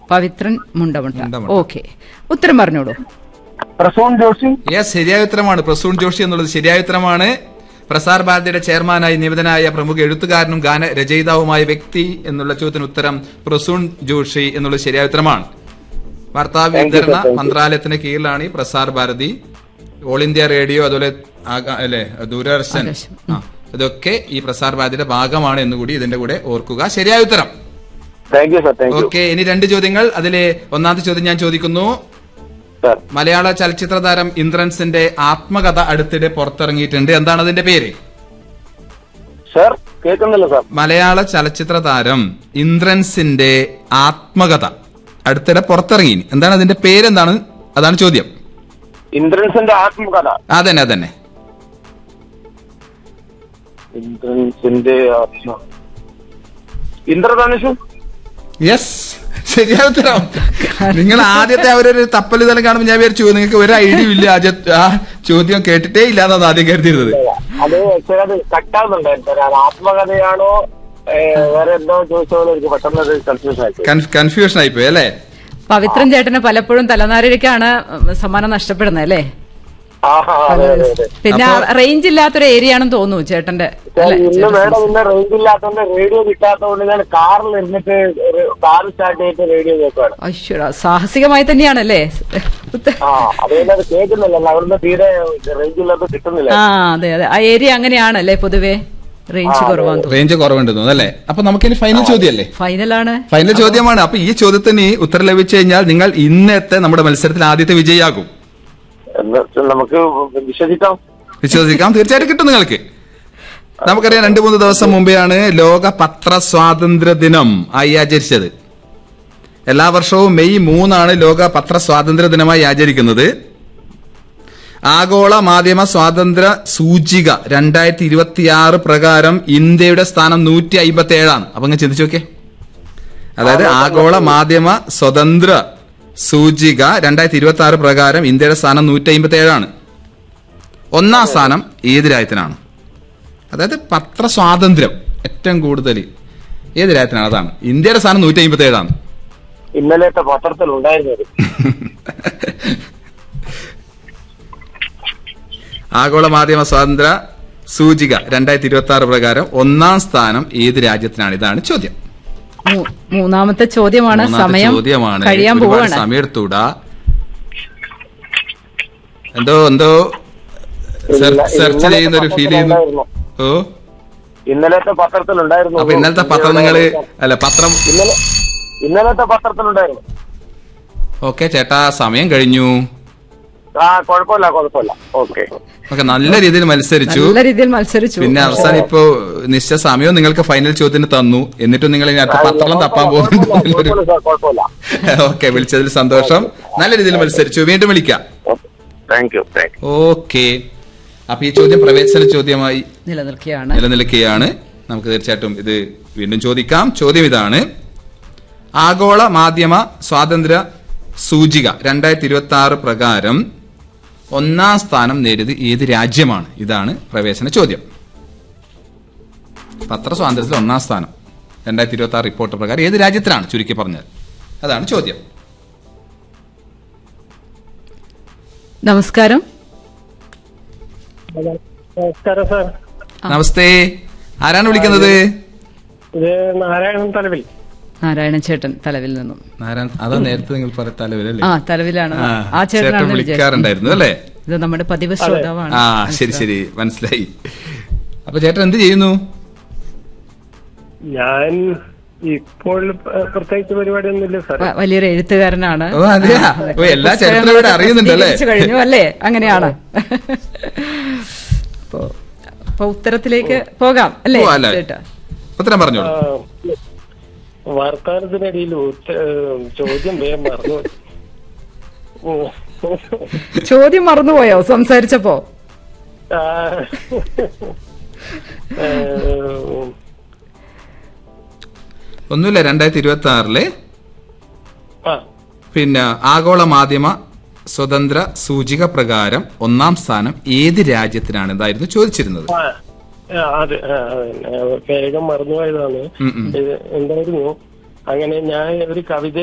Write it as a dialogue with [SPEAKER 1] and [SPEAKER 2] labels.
[SPEAKER 1] Pavithran മുണ്ടമുട്ട
[SPEAKER 2] മുണ്ടമുട്ട.
[SPEAKER 1] Okay ഉത്തരം പറഞ്ഞോളൂ
[SPEAKER 3] Prasoon Joshi
[SPEAKER 2] yes ശരിയായ ഉത്തരമാണ് പ്രസൂൺ ജോഷി എന്നുള്ളത് ശരിയായ ഉത്തരമാണ് പ്രസാർ ഭാരതിയുടെ ചെയർമാനായി നിയമിതനായ പ്രമുഖ എഴുത്തുകാരനും ഗാന രചയിതാവുമായ വ്യക്തി എന്നുള്ള ചോദ്യത്തിന് ഉത്തരം പ്രസൂൺ ജോഷി എന്നുള്ളത് ശരിയായ ഉത്തരമാണ് വാർത്താ വിതരണ മന്ത്രാലയത്തിന് കീഴിലാണ് ഈ Prasar Bharati all India radio അതുപോലെ ആകാ- അല്ലെ ദൂരദർശൻ
[SPEAKER 1] ആകാശം.
[SPEAKER 2] ആ ഇതൊക്കെ ഈ പ്രസാർ ഭാരതിയുടെ ഭാഗമാണ് എന്നുകൂടി ഇതിന്റെ കൂടെ ഓർക്കുക ശരിയായ ഉത്തരം
[SPEAKER 3] thank you sir thank you
[SPEAKER 2] okay ഇനി രണ്ട് ചോദ്യങ്ങൾ അതിലെ ഒന്നാമത്തെ ചോദ്യം ഞാൻ ചോദിക്കുന്നു
[SPEAKER 3] സാർ
[SPEAKER 2] മലയാള ചലച്ചിത്ര താരം ഇന്ദ്രൻസിന്റെ ആത്മകഥ അടുത്തിടെ പുറത്തിറങ്ങിയിട്ടുണ്ട് എന്താണ് അതിന്റെ പേര്
[SPEAKER 3] സാർ കേൾക്കുന്നില്ല സാർ
[SPEAKER 2] മലയാള ചലച്ചിത്ര താരം ഇന്ദ്രൻസിന്റെ ആത്മകഥ അടുത്തിടെ പുറത്തിറങ്ങി എന്താണ് അതിന്റെ പേരെന്താണ് അതാണ് ചോദ്യം
[SPEAKER 3] ഇന്ദ്രൻസിന്റെ ആത്മകഥ
[SPEAKER 2] അതന്നെ അതന്നെ
[SPEAKER 3] ഇന്ദ്രൻസിന്റെ ആത്മ ഇന്ദ്രധനുഷു
[SPEAKER 2] യെസ് ശരിയായ ഉത്തരം നിങ്ങൾ ആദ്യത്തെ അവരൊരു തപ്പൽ ഇതെല്ലാം കാണുമ്പോൾ ഞാൻ വിചാരിച്ചു നിങ്ങൾക്ക് ഒരു ഐഡിയ ഇല്ല ആ ചെ- ആ ചോദ്യം കേട്ടിട്ടേ ഇല്ല എന്നാണ് ആദ്യം കരുതിയിരുന്നത്
[SPEAKER 3] അത് actually അത് കട്ടാവുന്നുണ്ടായിരുന്നു സാർ അത് ആത്മകഥയാണോ ഏ, വേറെ എന്തോ ചോദിച്ചോളൂ എനിക്ക് പെട്ടെന്ന് അത് കൺഫ്യൂഷൻ ആയി
[SPEAKER 2] കൺഫ്യൂഷൻ ആയിപ്പോയി അല്ലേ
[SPEAKER 1] പവിത്രൻ ചേട്ടന് പലപ്പോഴും തലനാരിഴക്കാണ് സമ്മാനം നഷ്ടപ്പെടുന്നത് അല്ലേ
[SPEAKER 3] ആഹാ അതെ അതെ അതെ
[SPEAKER 1] പിന്നെ റേഞ്ച് ഇല്ലാത്തൊരു ഏരിയ ആണെന്ന് തോന്നുന്നു ചേട്ടന്റെ
[SPEAKER 3] സാർ,
[SPEAKER 1] അല്ലേ?
[SPEAKER 3] ഇന്ന്
[SPEAKER 1] ചേട്ടൻ
[SPEAKER 3] മേഡം ഇന്ന് റേഞ്ച് ഇല്ലാത്തതുകൊണ്ട് റേഡിയോ കിട്ടാത്തതുകൊണ്ട് ഞാൻ കാറിൽ ഇരുന്നിട്ട് കാർ സ്റ്റാർട്ട് ചെയ്തിട്ട് റേഡിയോ കേൾക്കുകയാണ്
[SPEAKER 1] അയ്യോടാ സാഹസികമായി തന്നെയാണല്ലേ ഉത്ത-
[SPEAKER 3] ആ അതുകൊണ്ട് അത് കേൾക്കുന്നില്ലല്ലോ അവിടുന്ന് തീരെ റേഞ്ച് ഇല്ലാത്ത കിട്ടുന്നില്ല
[SPEAKER 1] ആ അതെ അതെ ആ ഏരിയ അങ്ങനെയാണല്ലേ പൊതുവെ റേഞ്ച് കുറവാന്ന് തോന്നുന്നു
[SPEAKER 2] റേഞ്ച് കുറവുണ്ടെന്ന് തോന്നുന്നു അല്ലേ അപ്പൊ നമുക്കിനി ഫൈനൽ ചോദ്യമല്ലേ
[SPEAKER 1] ഫൈനലാണ്
[SPEAKER 2] ഫൈനൽ ചോദ്യമാണ് അപ്പൊ ഈ ചോദ്യത്തിന് ഉത്തരം ലഭിച്ചു കഴിഞ്ഞാൽ നിങ്ങൾ ഇന്നത്തെ നമ്മുടെ മത്സരത്തിൽ ആദ്യത്തെ വിജയിയാകും
[SPEAKER 3] എന്ന് വെച്ചാൽ നമുക്ക് വിശ്വസിക്കാം
[SPEAKER 2] വിശ്വസിക്കാം തീർച്ചയായിട്ടും കിട്ടും നിങ്ങൾക്ക് നമുക്കറിയാം രണ്ടു മൂന്ന് ദിവസം മുമ്പെയാണ് ലോക പത്ര സ്വാതന്ത്ര്യ ദിനം ആയി ആചരിച്ചത് എല്ലാ വർഷവും മെയ് മൂന്നാണ് ലോക പത്ര സ്വാതന്ത്ര്യ ദിനമായി ആചരിക്കുന്നത് ആഗോള മാധ്യമ സ്വാതന്ത്ര്യ സൂചിക രണ്ടായിരത്തി ഇരുപത്തിയാറ് പ്രകാരം ഇന്ത്യയുടെ സ്ഥാനം നൂറ്റി അമ്പത്തി ഏഴാണ് അപ്പൊ അങ്ങ് ചിന്തിച്ചു നോക്കേ അതായത് ആഗോള മാധ്യമ സ്വതന്ത്ര സൂചിക രണ്ടായിരത്തി ഇരുപത്തി ആറ് പ്രകാരം ഇന്ത്യയുടെ സ്ഥാനം നൂറ്റി അമ്പത്തി ഏഴാണ് ഒന്നാം സ്ഥാനം ഏത് രാജ്യത്തിനാണ് അതായത് പത്ര സ്വാതന്ത്ര്യം ഏറ്റവും കൂടുതൽ ഏത് രാജ്യത്തിനാണ് അതാണ് ഇന്ത്യയുടെ സ്ഥാനം നൂറ്റി അമ്പത്തി ഏഴാണ്
[SPEAKER 3] ഇന്നലത്തെ പത്രത്തിൽ ഉണ്ടായിരുന്നത്
[SPEAKER 2] ആഗോള മാധ്യമ സ്വാതന്ത്ര്യ സൂചിക രണ്ടായിരത്തി ഇരുപത്തി ആറ് പ്രകാരം ഒന്നാം സ്ഥാനം ഏത് രാജ്യത്തിനാണ് ഇതാണ് ചോദ്യം
[SPEAKER 1] മൂ- മൂന്നാമത്തെ ചോദ്യമാണ്
[SPEAKER 2] മൂന്നാമത്തെ
[SPEAKER 1] സമയം
[SPEAKER 2] ചോദ്യമാണ്
[SPEAKER 1] കഴിയാൻ
[SPEAKER 2] ഒരുപാട്
[SPEAKER 1] പോവാണ്
[SPEAKER 2] സമയം എടുത്തൂടാ എന്തോ എന്തോ
[SPEAKER 3] ഇല്ല,
[SPEAKER 2] സെർച്ച്
[SPEAKER 3] ഇന്നലത്തെ
[SPEAKER 2] ചെയ്യുന്ന ഒരു ഫീൽ ചെയ്യുന്നു
[SPEAKER 3] പത്രത്തിലുണ്ടായിരുന്നു.
[SPEAKER 2] ഓ
[SPEAKER 3] ഇന്നലത്തെ പത്രത്തിൽ ഉണ്ടായിരുന്നു
[SPEAKER 2] അപ്പൊ ഇന്നലത്തെ പത്രം നിങ്ങള് അല്ല പത്രം
[SPEAKER 3] ഇന്നലെ ഇന്നലത്തെ പത്രത്തിലുണ്ടായിരുന്നു
[SPEAKER 2] ഓക്കെ ചേട്ടാ സമയം കഴിഞ്ഞു
[SPEAKER 3] ആ കുഴപ്പമില്ല കുഴപ്പമില്ല ഓക്കെ
[SPEAKER 2] ഓക്കെ നല്ല രീതിയിൽ മത്സരിച്ചു
[SPEAKER 1] നല്ല രീതിയിൽ മത്സരിച്ചു
[SPEAKER 2] പിന്നെ അവസാനം ഇപ്പോ നിശ്ചയ സമയവും നിങ്ങൾക്ക് ഫൈനൽ ചോദ്യത്തിന് തന്നു എന്നിട്ടും നിങ്ങൾ ഇനി അടുത്ത പത്രം തപ്പാൻ പോകുന്നു
[SPEAKER 3] കുഴപ്പമില്ല സാർ കുഴപ്പമില്ല
[SPEAKER 2] ഓക്കെ വിളിച്ചതിൽ സന്തോഷം നല്ല രീതിയിൽ മത്സരിച്ചു വീണ്ടും വിളിക്കാം
[SPEAKER 3] thank you thank you
[SPEAKER 2] okay അപ്പൊ ഈ ചോദ്യം പ്രവേശന ചോദ്യമായി
[SPEAKER 1] നിലനിൽക്കുകയാണ്
[SPEAKER 2] നിലനിൽക്കുകയാണ് നമുക്ക് തീർച്ചയായിട്ടും ഇത് വീണ്ടും ചോദിക്കാം ചോദ്യം ഇതാണ് ആഗോള മാധ്യമ സ്വാതന്ത്ര്യ സൂചിക രണ്ടായിരത്തി ഇരുപത്തി ആറ് പ്രകാരം ഒന്നാം സ്ഥാനം നേടിയത് ഏത് രാജ്യമാണ് ഇതാണ് പ്രവേശന ചോദ്യം പത്ര സ്വാതന്ത്ര്യത്തിൽ ഒന്നാം സ്ഥാനം രണ്ടായിരത്തി ഇരുപത്തി ആറ് റിപ്പോർട്ട് പ്രകാരം ഏത് രാജ്യത്തിലാണ് ചുരുക്കി പറഞ്ഞത് അതാണ് ചോദ്യം
[SPEAKER 1] നമസ്കാരം
[SPEAKER 4] നമസ്കാരം സാർ
[SPEAKER 2] നമസ്തേ ആരാണ് വിളിക്കുന്നത്
[SPEAKER 4] ഇത് നാരായണൻ തലവിൽ
[SPEAKER 1] നാരായണൻ ചേട്ടൻ തലവിൽ നിന്നും
[SPEAKER 2] നാരായണ അതാ നേരത്തെ നിങ്ങൾ പറഞ്ഞ തലവരല്ലേ
[SPEAKER 1] ആ തലവിലാണ്
[SPEAKER 2] ആ,
[SPEAKER 1] ആ
[SPEAKER 2] ചേട്ടൻ
[SPEAKER 1] ചേട്ടനാണ്
[SPEAKER 2] വിളിക്കാറുണ്ടായിരുന്നു അല്ലേ
[SPEAKER 1] ഇത് നമ്മുടെ പതിവ് ശ്രോതാവാണ്
[SPEAKER 2] ആ ശരി ശരി മനസ്സിലായി അപ്പൊ ചേട്ടൻ എന്ത് ചെയ്യുന്നു
[SPEAKER 4] ഞാൻ ഇപ്പോൾ പ- പ്രത്യേകിച്ച് പരിപാടിയൊന്നുമില്ല സാർ
[SPEAKER 1] വ- വലിയൊരു എഴുത്തുകാരനാണ്
[SPEAKER 2] ഓ അതെയാ ഓ എല്ലാ ചരിത്രം ഇവിടെ അറിയുന്നുണ്ട് അല്ലേ
[SPEAKER 1] പ്രസിദ്ധീകരിച്ചു കഴിഞ്ഞു അല്ലേ അങ്ങനെയാണ് അപ്പോ അപ്പൊ ഉത്തരത്തിലേക്ക് പോകാം അല്ലേ
[SPEAKER 2] പോവാം, അല്ലേ?
[SPEAKER 1] ചേട്ടാ
[SPEAKER 2] ഉത്തരം പറഞ്ഞോളൂ
[SPEAKER 4] വാർത്താനത്തിനിടയിൽ ഉത്ത- ഏഹ് ചോദ്യം വേഗം മറന്നു ഓ.
[SPEAKER 1] ചോദ്യം മറന്നുപോയോ സംസാരിച്ചപ്പോ
[SPEAKER 4] ആ. ഏഹ്
[SPEAKER 2] ഒന്നുമില്ല രണ്ടായിരത്തി ഇരുപത്തി ആറിലെ
[SPEAKER 4] ആ
[SPEAKER 2] പിന്നെ ആഗോള മാധ്യമ സ്വതന്ത്ര സൂചിക പ്രകാരം ഒന്നാം സ്ഥാനം ഏത് രാജ്യത്തിനാണ് ഇതായിരുന്നു ചോദിച്ചിരുന്നത്
[SPEAKER 4] ആ, ആ, അത് ആ, അതന്നെ. വേഗം മറന്നുപോയതാണ്
[SPEAKER 2] ഉം, ഉം.
[SPEAKER 4] ഇത് എന്തായിരുന്നു അങ്ങനെ ഞാൻ ഒരു കവിത